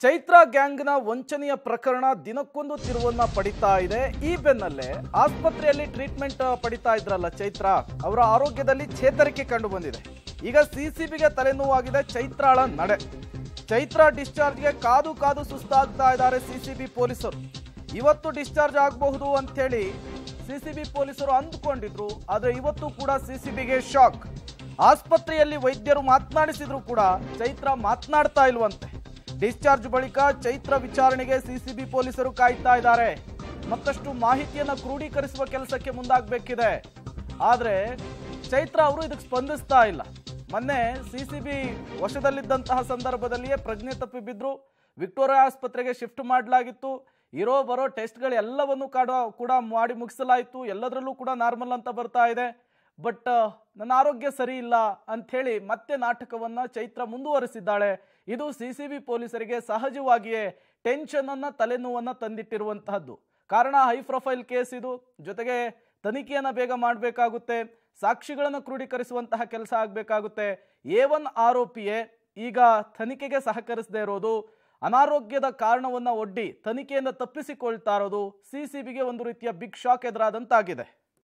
ಚೈತ್ರ ಗ್ಯಾಂಗ್ನ ವಂಚನೆಯ ಪ್ರಕರಣ ದಿನಕ್ಕೊಂದು ತಿರುವನ್ನ ಪಡಿತಾ ಇದೆ ಈ ಬೆನ್ನಲ್ಲೇ ಆಸ್ಪತ್ರೆಯಲ್ಲಿ ಟ್ರೀಟ್ಮೆಂಟ್ ಪಡಿತಾ ಇದ್ರಲ್ಲ ಚೈತ್ರ ಅವರ ಆರೋಗ್ಯದಲ್ಲಿ ಚೇತರಿಕೆ ಕಂಡು ಬಂದಿದೆ ಈಗ ಸಿಸಿಬಿಗೆ ತಲೆನೋವಾಗಿದೆ ಚೈತ್ರಾಳ ನಡೆ ಚೈತ್ರ ಡಿಸ್ಚಾರ್ಜ್ಗೆ ಕಾದು ಕಾದು ಸುಸ್ತಾಗ್ತಾ ಇದ್ದಾರೆ ಸಿಸಿಬಿ ಪೊಲೀಸರು ಇವತ್ತು ಡಿಸ್ಚಾರ್ಜ್ ಆಗಬಹುದು ಅಂತೇಳಿ ಸಿಸಿಬಿ ಪೊಲೀಸರು ಅಂದುಕೊಂಡಿದ್ರು ಆದ್ರೆ ಇವತ್ತು ಕೂಡ ಸಿಸಿಬಿಗೆ ಶಾಕ್ ಆಸ್ಪತ್ರೆಯಲ್ಲಿ ವೈದ್ಯರು ಮಾತನಾಡಿಸಿದ್ರು ಕೂಡ ಚೈತ್ರ ಮಾತನಾಡ್ತಾ ಇಲ್ವಂತೆ ಡಿಸ್ಚಾರ್ಜ್ ಬಳಿಕ ಚೈತ್ರ ವಿಚಾರಣೆಗೆ ಸಿಸಿಬಿ ಪೊಲೀಸರು ಕಾಯ್ತಾ ಇದ್ದಾರೆ ಮತ್ತಷ್ಟು ಮಾಹಿತಿಯನ್ನ ಕ್ರೋಢೀಕರಿಸುವ ಕೆಲಸಕ್ಕೆ ಮುಂದಾಗಬೇಕಿದೆ ಆದ್ರೆ ಚೈತ್ರ ಅವರು ಇದಕ್ಕೆ ಸ್ಪಂದಿಸ್ತಾ ಇಲ್ಲ ಮೊನ್ನೆ ಸಿಸಿಬಿ ವಶದಲ್ಲಿದ್ದಂತಹ ಸಂದರ್ಭದಲ್ಲಿಯೇ ಪ್ರಜ್ಞೆ ತಪ್ಪಿ ಬಿದ್ರು ವಿಕ್ಟೋರಿಯಾ ಆಸ್ಪತ್ರೆಗೆ ಶಿಫ್ಟ್ ಮಾಡಲಾಗಿತ್ತು ಇರೋ ಬರೋ ಟೆಸ್ಟ್ಗಳು ಎಲ್ಲವನ್ನು ಕಾಡ ಕೂಡ ಮಾಡಿ ಮುಗಿಸಲಾಯಿತು ಎಲ್ಲದರಲ್ಲೂ ಕೂಡ ನಾರ್ಮಲ್ ಅಂತ ಬರ್ತಾ ಇದೆ ಬಟ್ ನನ್ನ ಆರೋಗ್ಯ ಸರಿ ಇಲ್ಲ ಅಂಥೇಳಿ ಮತ್ತೆ ನಾಟಕವನ್ನ ಚೈತ್ರ ಮುಂದುವರಿಸಿದ್ದಾಳೆ ಇದು ಸಿ ಸಿ ಬಿ ಪೊಲೀಸರಿಗೆ ಸಹಜವಾಗಿಯೇ ಟೆನ್ಷನ್ ಅನ್ನ ತಲೆನೋವನ್ನ ತಂದಿಟ್ಟಿರುವಂತಹದ್ದು ಕಾರಣ ಹೈ ಪ್ರೊಫೈಲ್ ಕೇಸ್ ಇದು ಜೊತೆಗೆ ತನಿಖೆಯನ್ನ ಬೇಗ ಮಾಡಬೇಕಾಗುತ್ತೆ ಸಾಕ್ಷಿಗಳನ್ನು ಕ್ರೋಢೀಕರಿಸುವಂತಹ ಕೆಲಸ ಆಗಬೇಕಾಗುತ್ತೆ ಎ ಒನ್ ಆರೋಪಿಯೇ ಈಗ ತನಿಖೆಗೆ ಸಹಕರಿಸದೇ ಇರೋದು ಅನಾರೋಗ್ಯದ ಕಾರಣವನ್ನ ಒಡ್ಡಿ ತನಿಖೆಯಿಂದ ತಪ್ಪಿಸಿಕೊಳ್ತಾ ಇರೋದು ಸಿ ಸಿ ಬಿಗೆ ಒಂದು ರೀತಿಯ ಬಿಗ್ ಶಾಕ್ ಎದುರಾದಂತಾಗಿದೆ